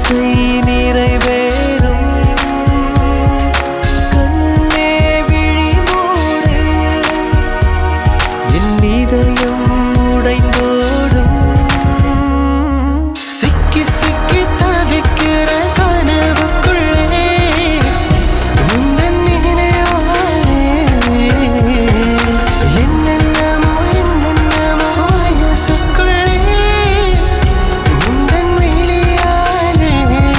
ஆசை நிறைவேறும் கண்ணே விழி மூடு என் இதயம் உடைந்தோடும் சிக்கி சிக்கி தவிக்கிற கனவுக்குள்ளே உந்தன் நினைவாலே என்னென்னமோ என்னென்னமோ வயசுக்குள்ளே உந்தன் விழியாலே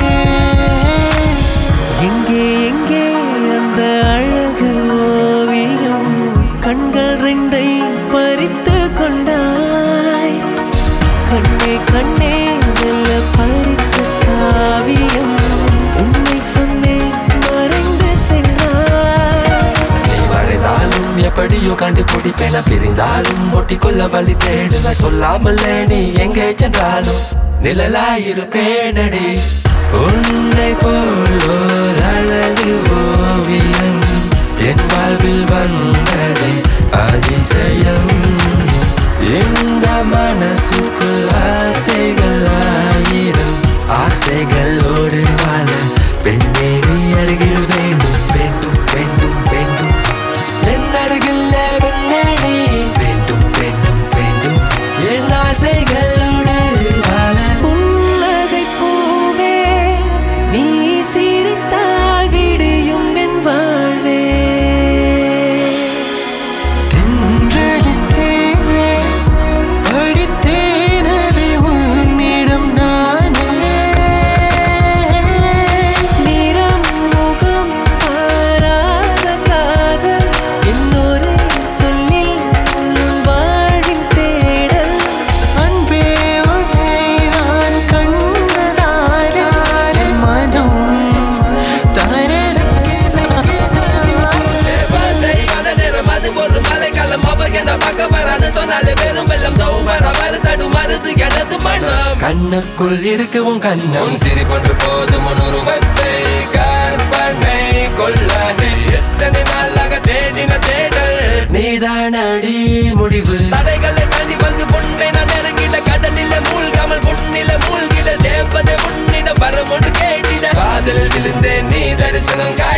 எங்கே எங்கே அந்த அழகு ஓவியம் கண்கள் ரெண்டை பறித்து கொண்டாய் கண்ணே கண்ணே மெல்ல பறித்த காவியம் உண்மை சொன்னேன் மறைந்து சென்றாய் நீ மறைந்தாலும் எப்படியோ கண்டுபிடிப்பேன பிரிந்தாலும் ஒட்டிக்கொள்ள வழி தேடுவ சொல்லாமலே நீ எங்கே சென்றாலும் நிழலாயிருப்பேனடி உன்னை போல் ஓர் அழகு ஓவியம் என் வாழ்வில் வந்ததே அதிசயம் இந்த மனசுக்குள் ஆசைகள் ஆயிரம் ஆசைகளோடு வாழ பெண்ணே நீ அருகில் வேண்டும் வேண்டும் வேண்டும் வேண்டும் என் அருகில் பெண்ணே நீ வேண்டும் வேண்டும் வேண்டும் என் ஆசைகளோடு வாழ புன்னகை பூவே நீ சிரித்தால் விடியும் என் வாழ்வே தென்றலின் தேவே படித்தேனது உன்னிடம் நானே நிறம் முகம் பாராத காதல் என்னொரு சொல்லில் உன் வாழ்வின் தேடல் அன்பே உன்னை நான் கண்டதாலே மனம் கண்ணுக்குள் இருக்கு உன் கண்ணம் சிரி போன்று போதும் உன் உருவத்தை கற்பனை கொள்ள நீ எத்தனை நாளாக தேடின தேடல் நீதானடி முடிவு தடைகளை தாண்டி வந்து பொன்னை நான் நெருங்கிட கடலில மூழ்காமல் பொன்னில மூழ்கிட தேவதை உன்னிடம் வரம் ஒன்று கேட்டிட காதலில் விழுந்தேன் நீ தரிசனம் காட்டி